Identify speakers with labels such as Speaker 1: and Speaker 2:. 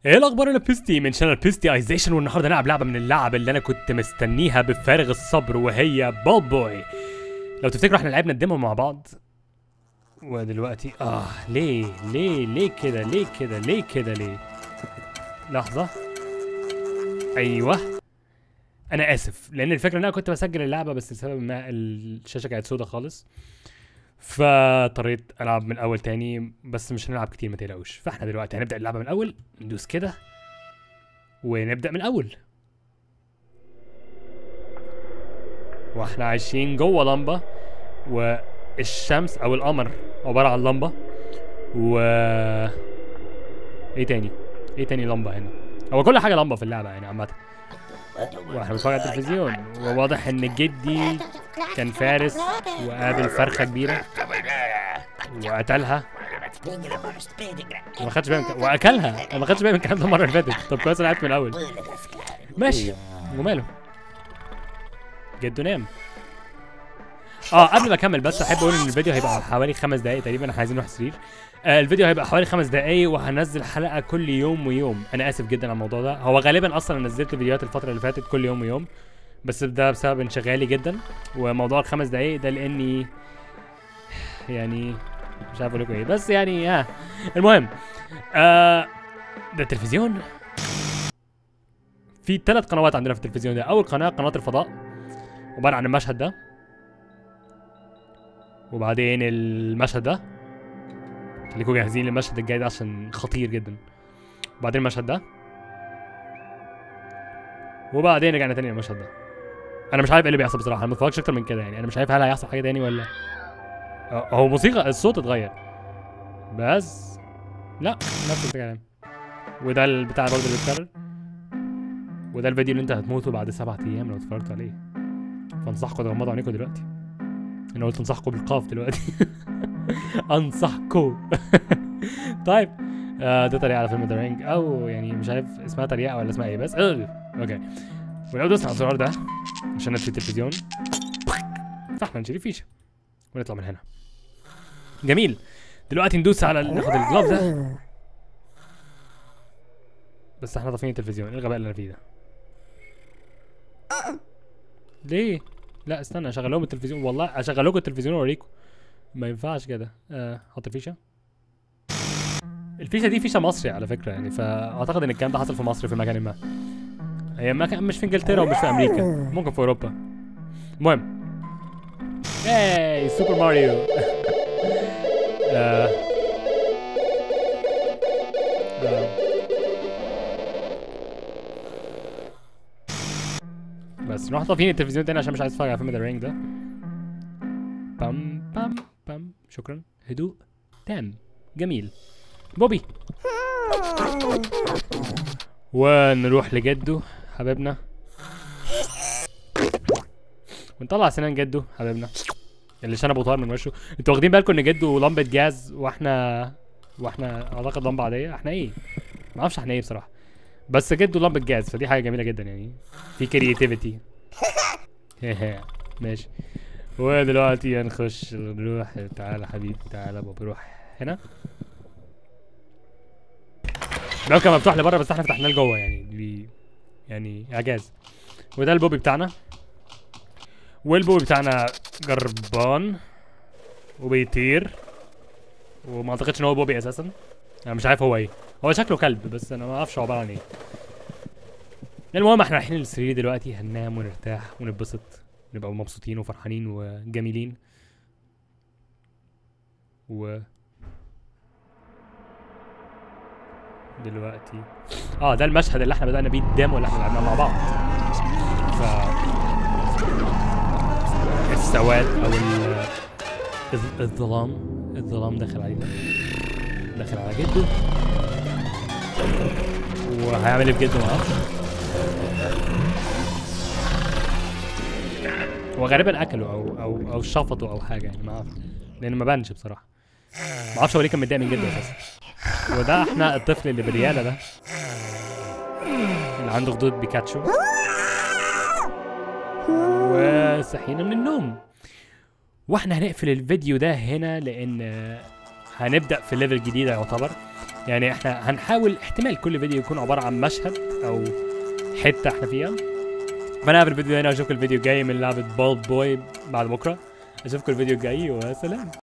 Speaker 1: ايه الاخبار انا بيستي من شانل بيستي ايزيشن والنهارده نلعب لعبه من اللعب اللي انا كنت مستنيها بفارغ الصبر وهي بول بوي لو تفتكروا احنا لعبنا الديمو مع بعض ودلوقتي اه ليه ليه ليه كده ليه كده ليه كده ليه لحظه ايوه انا اسف لان الفكره ان انا كنت بسجل اللعبه بس لسبب ما الشاشه كانت سودة خالص فاضطريت العب من الاول تاني بس مش هنلعب كتير ما تقلقوش فاحنا دلوقتي هنبدا اللعبه من الاول ندوس كده ونبدا من الاول واحنا عايشين جوه لمبه والشمس او القمر عباره عن لمبه و ايه تاني ايه تاني لمبه هنا هو كل حاجه لمبه في اللعبه يعني عامه واحنا بنتفرج على التلفزيون وواضح ان جدي كان فارس وقابل فرخه كبيره وقتلها وما خدش بالي من الك- واكلها انا ما خدش بالي من الكلام ده المره اللي فاتت طب كويس انا عرفت من الاول ماشي وماله جدو نام اه قبل ما اكمل بس احب اقول ان الفيديو هيبقى حوالي خمس دقائق تقريبا احنا عايزين نروح السرير آه الفيديو هيبقى حوالي خمس دقائق وهنزل حلقه كل يوم ويوم انا اسف جدا على الموضوع ده هو غالبا اصلا أنا نزلت فيديوهات الفتره اللي فاتت كل يوم ويوم بس ده بسبب انشغالي جدا وموضوع الخمس دقائق ده لاني يعني مش عارف اقول لكم ايه بس يعني ها المهم آه ده التلفزيون في ثلاث قنوات عندنا في التلفزيون ده اول قناه قناه الفضاء عباره عن المشهد ده وبعدين المشهد ده خليكم جاهزين للمشهد الجاي ده عشان خطير جدا وبعدين المشهد ده وبعدين رجعنا تاني للمشهد ده انا مش عارف ايه اللي بيحصل بصراحه انا ما اتفرجتش اكتر من كده يعني انا مش عارف هل هيحصل حاجه تاني ولا أه، هو موسيقى الصوت اتغير بس لا نفس الكلام وده البتاع برضه اللي اتكرر وده الفيديو اللي انت هتموتوا بعد سبعة ايام لو اتفرجت عليه فانصحكم تغمضوا عينيكم دلوقتي انا قلت انصحكم بالقاف دلوقتي انصحكم طيب آه ده تريقة على فيلم ذا رينج او يعني مش عارف اسمها تريقة ولا اسمها ايه بس اه اوكي ولو دوسنا على الزرار ده عشان نطفي التلفزيون فاحنا نشيل الفيشة ونطلع من هنا جميل دلوقتي ندوس على ال- ناخد الجلاف ده بس احنا طافيين التلفزيون ايه الغباء اللي انا فيه ده ليه لا استنى اشغل لهم التلفزيون والله اشغل لكم التلفزيون واوريكم ما ينفعش كده آه حط الفيشه الفيشه دي فيشه مصري على فكره يعني فاعتقد ان الكلام ده حصل في مصر في مكان ما هي مكان مش في انجلترا ومش في امريكا ممكن في اوروبا المهم ايه سوبر ماريو آه. آه. بس نروح طافيين التلفزيون تاني عشان مش عايز اتفرج على فيلم ذا رينج ده بام بام بام شكرا هدوء تام جميل بوبي ونروح لجده حبيبنا ونطلع سنان جده حبيبنا اللي شنبه طار من وشه انتوا واخدين بالكم ان جده لمبه جاز واحنا واحنا اعتقد لمبه عاديه احنا ايه ما اعرفش احنا ايه بصراحه بس جده لمبه جاز فدي حاجه جميله جدا يعني في كرياتيفيتي ماشي ودلوقتي هنخش نروح تعالى حبيبي تعالى بابا روح هنا الباب كان مفتوح لبره بس احنا فتحناه لجوه يعني بي يعني اعجاز وده البوبي بتاعنا والبوبي بتاعنا جربان وبيطير وما اعتقدش ان هو بوبي اساسا انا مش عارف هو ايه هو شكله كلب بس انا ما اعرفش هو عباره عن ايه المهم احنا رايحين للسرير دلوقتي هننام ونرتاح ونتبسط نبقى مبسوطين وفرحانين وجميلين و دلوقتي اه ده المشهد اللي احنا بدأنا بيه الديمو اللي احنا لعبناه مع بعض ف السواد او ال... الظ- الظلام الظلام داخل علينا داخل على جده وهيعمل ايه في جده معرفش هو غالبا اكله او او او شفطه او حاجه يعني ما اعرفش لان ما بانش بصراحه ما اعرفش هو ليه كان متضايق من جده اساسا وده احنا الطفل اللي برياله ده اللي عنده خدود بيكاتشو وصحينا من النوم واحنا هنقفل الفيديو ده هنا لان هنبدا في ليفل جديده يعتبر يعني احنا هنحاول احتمال كل فيديو يكون عباره عن مشهد او حته احنا فيها فانا هقفل الفيديو هنا واشوفكم الفيديو الجاي من لعبه بولد بوي بعد بكره اشوفكم الفيديو الجاي وسلام